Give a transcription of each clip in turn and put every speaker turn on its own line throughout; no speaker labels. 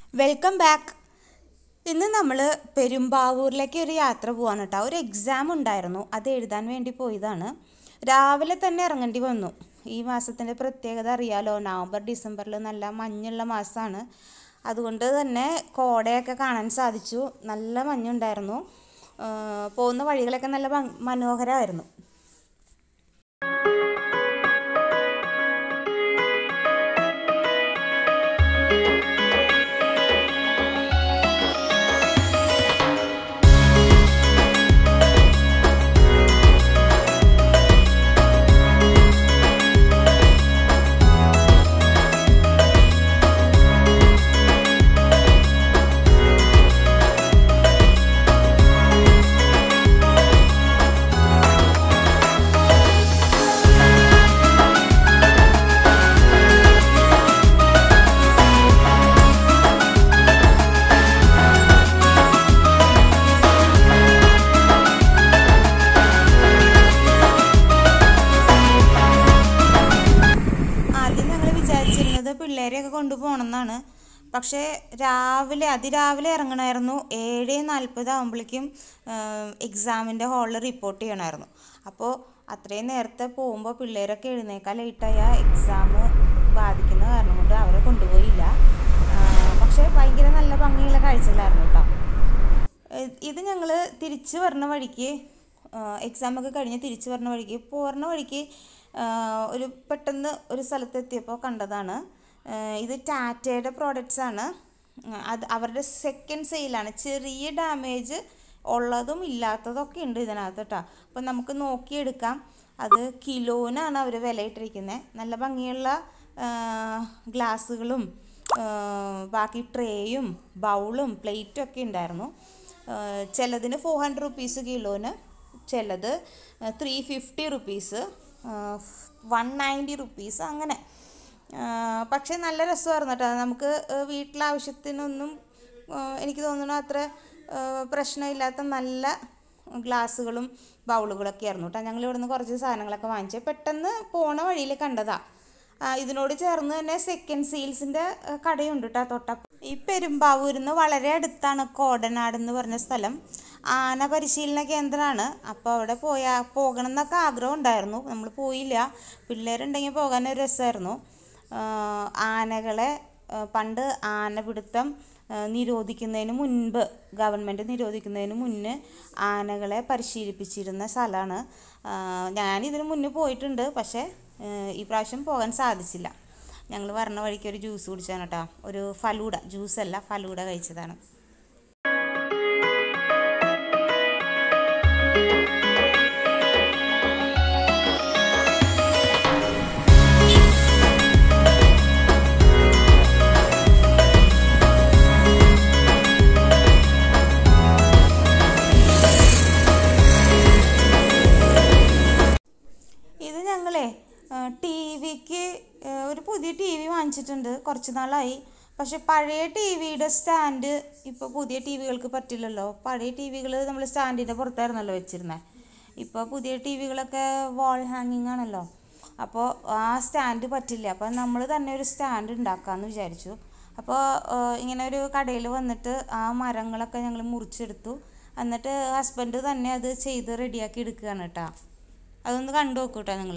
welcome back ഇന്ന് നമ്മൾ പെരുമ്പാവൂരിലേക്ക് ഒരു യാത്ര പോവാണ് കേട്ടോ ഒരു എക്സാം ഉണ്ടായിരുന്നു അത് എഴുതാൻ വേണ്ടി പോയതാണ് രാവിലെ തന്നെ ഇറങ്ങേണ്ടി വന്നു ഈ മാസത്തിൻ്റെ പ്രത്യേകത അറിയാലോ നവംബർ ഡിസംബറിൽ നല്ല മഞ്ഞുള്ള മാസമാണ് അതുകൊണ്ട് തന്നെ കോടയൊക്കെ കാണാൻ സാധിച്ചു നല്ല മഞ്ഞുണ്ടായിരുന്നു ആ, പോകുന്ന വഴികളൊക്കെ നല്ല ഭംഗി- മനോഹരമായിരുന്നു ആദ്യം ഞങ്ങൾ വിചാരിച്ചിരുന്നത് പിള്ളേരെയൊക്കെ കൊണ്ടുപോകണമെന്നാണ് പക്ഷേ രാവിലെ അതിരാവിലെ ഇറങ്ങണമായിരുന്നു ഏഴ് നാൽപ്പത് ആകുമ്പോഴേക്കും എക്സാമിൻ്റെ ഹാളിൽ റിപ്പോർട്ട് ചെയ്യണമായിരുന്നു അപ്പോൾ അത്രയും നേരത്തെ പോകുമ്പോൾ പിള്ളേരൊക്കെ എഴുന്നേക്കാൻ ലേറ്റായ എക്സാം ബാധിക്കുന്ന കാരണം കൊണ്ട് അവരെ കൊണ്ടുപോയില്ല ആ, പക്ഷേ ഭയങ്കര നല്ല ഭംഗിയുള്ള കാഴ്ചകളായിരുന്നു കേട്ടോ ഏഹ് ഇത് ഞങ്ങൾ തിരിച്ച് വരുന്ന വഴിക്ക് എക്സാമൊക്കെ കഴിഞ്ഞ് തിരിച്ച് വരുന്ന വഴിക്ക് പോരുന്ന വഴിക്ക് ആഹ് ഒരു പെട്ടെന്ന് ഒരു സ്ഥലത്തെത്തിയപ്പോൾ കണ്ടതാണ് ഏഹ് ഇത് ടാറ്റയുടെ പ്രോഡക്റ്റ്സ് ആണ് ഉം, അത് അവരുടെ സെക്കൻഡ് സെയിലാണ് ചെറിയ ഡാമേജ് ഉള്ളതും ഇല്ലാത്തതൊക്കെ ഉണ്ട് ഇതിനകത്ത് കേട്ടോ അപ്പം നമുക്ക് നോക്കിയെടുക്കാം അത് കിലോനാണ് അവർ വില ഇട്ടിരിക്കുന്നത് നല്ല ഭംഗിയുള്ള ഗ്ലാസ്സുകളും ബാക്കി ട്രേയും ബൗളും പ്ലേറ്റും ഒക്കെ ഉണ്ടായിരുന്നു ആഹ് ചിലതിന് ഫോർ ഹൺഡ്രഡ് റുപ്പീസ് കിലോന് ചിലത് three fifty rupees one ninety rupees അങ്ങനെ ആഹ് പക്ഷേ നല്ല രസമായിരുന്നു കേട്ടോ നമുക്ക് ആഹ് വീട്ടിലെ ആവശ്യത്തിനൊന്നും ആഹ് എനിക്ക് തോന്നുന്നു അത്ര ആഹ് പ്രശ്നമില്ലാത്ത നല്ല ഗ്ലാസ്സുകളും ബൗളുകളൊക്കെ ആയിരുന്നു കേട്ടോ ഞങ്ങൾ ഇവിടുന്ന് കുറച്ച് സാധനങ്ങളൊക്കെ വാങ്ങിച്ച് പെട്ടെന്ന് പോണ വഴിയിൽ കണ്ടതാണ് ആ, ഇതിനോട് ചേർന്ന് തന്നെ സെക്കൻഡ് സീൽസിൻ്റെ കടയുണ്ട് കേട്ടോ തൊട്ടപ്പ ഈ പെരുമ്പാവൂരിൽ നിന്ന് വളരെ അടുത്താണ് കോടനാട് എന്ന് പറഞ്ഞ സ്ഥലം ആന പരിശീലന കേന്ദ്രമാണ് അപ്പോൾ അവിടെ പോയാ പോകണം എന്നൊക്കെ ആഗ്രഹം ഉണ്ടായിരുന്നു നമ്മൾ പോയില്ല പിള്ളേരുണ്ടെങ്കിൽ പോകാൻ ഒരു രസമായിരുന്നു ആ, ആനകളെ ആ, പണ്ട് ആനപിടുത്തം ആ, നിരോധിക്കുന്നതിന് മുൻപ് ഗവൺമെൻറ് നിരോധിക്കുന്നതിന് മുന്നേ ആനകളെ പരിശീലിപ്പിച്ചിരുന്ന സ്ഥലമാണ് ഞാനിതിന് മുന്നേ പോയിട്ടുണ്ട് പക്ഷേ ആ, ഈ പ്രാവശ്യം പോകാൻ സാധിച്ചില്ല ഞങ്ങൾ വരണ വഴിക്ക് ഒരു ജ്യൂസ് കുടിച്ചാണ് കേട്ടോ ഒരു ഫലൂഡ ജ്യൂസല്ല ഫലൂഡ കഴിച്ചതാണ് ഇത് ഞങ്ങളെ ടി വിക്ക് ഒരു പുതിയ ടി വി വാങ്ങിച്ചിട്ടുണ്ട് കുറച്ച് നാളായി പക്ഷെ പഴയ ടി വിയുടെ സ്റ്റാൻഡ് ഇപ്പോൾ പുതിയ ടി വികൾക്ക് പറ്റില്ലല്ലോ പഴയ ടി വികൾ നമ്മൾ സ്റ്റാൻഡിൻ്റെ പുറത്തായിരുന്നല്ലോ വെച്ചിരുന്നത് ഇപ്പോൾ പുതിയ ടി വികളൊക്കെ വാൾ ഹാങ്ങിങ് ആണല്ലോ അപ്പോൾ ആ സ്റ്റാൻഡ് പറ്റില്ല അപ്പോൾ നമ്മൾ തന്നെ ഒരു സ്റ്റാൻഡ് ഉണ്ടാക്കാമെന്ന് വിചാരിച്ചു അപ്പോൾ ഇങ്ങനെ ഒരു കടയിൽ വന്നിട്ട് ആ മരങ്ങളൊക്കെ ഞങ്ങൾ മുറിച്ചെടുത്തു എന്നിട്ട് ഹസ്ബൻഡ് തന്നെ അത് ചെയ്ത് റെഡിയാക്കി എടുക്കുകയാണ് കേട്ടോ അതൊന്ന് കണ്ടു നോക്കൂ കേട്ടോ നിങ്ങൾ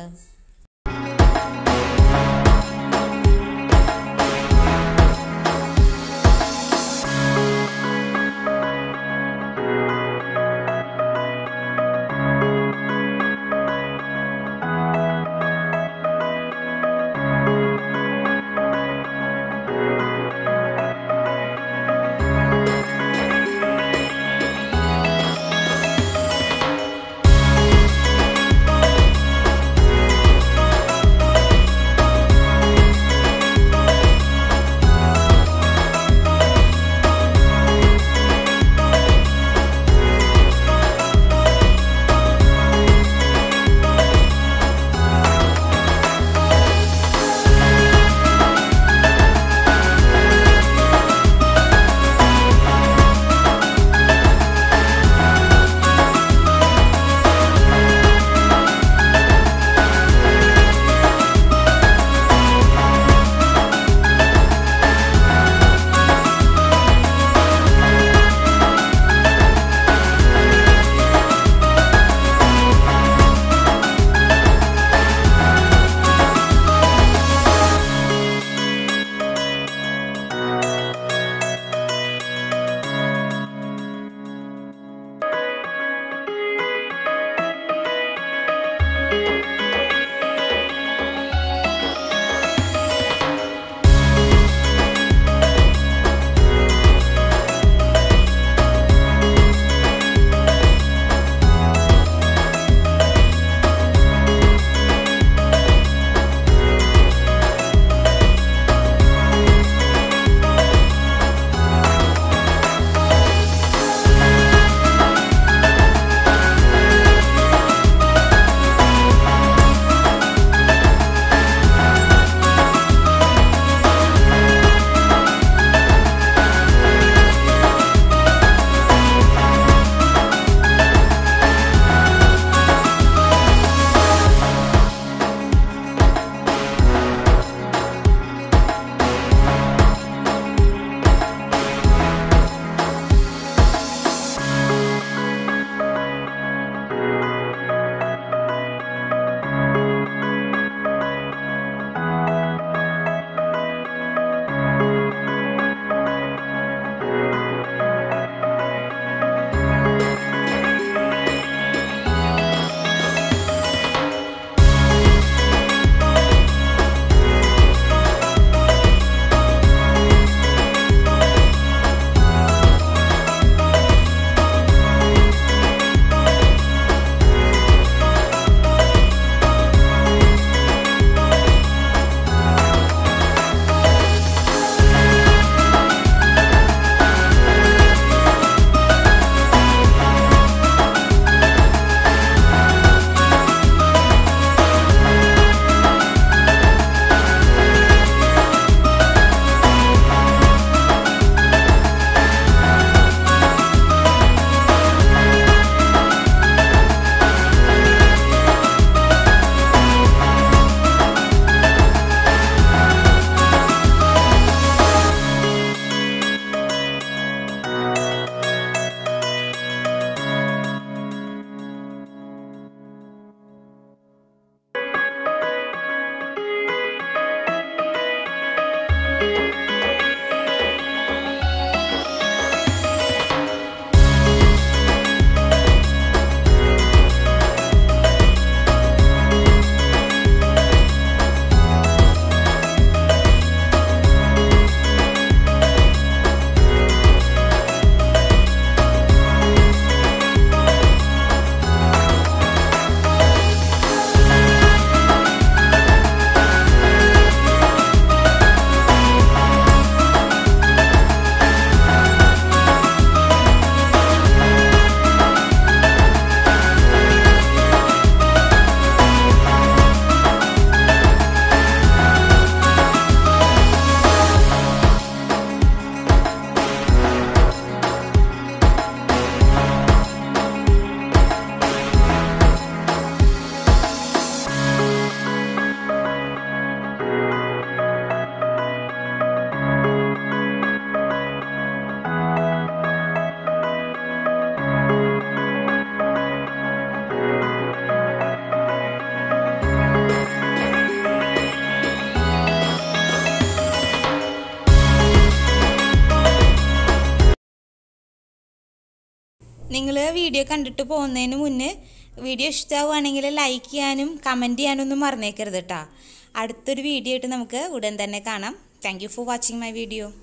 നിങ്ങൾ വീഡിയോ കണ്ടിട്ട് പോകുന്നതിന് മുന്നേ വീഡിയോ ഇഷ്ടമാവുകയാണെങ്കിൽ ലൈക്ക് ചെയ്യാനും കമൻറ്റ് ചെയ്യാനും ഒന്നും മറന്നേക്കരുത് കേട്ടോ അടുത്തൊരു വീഡിയോ ആയിട്ട് നമുക്ക് ഉടൻ തന്നെ കാണാം thank you for watching my video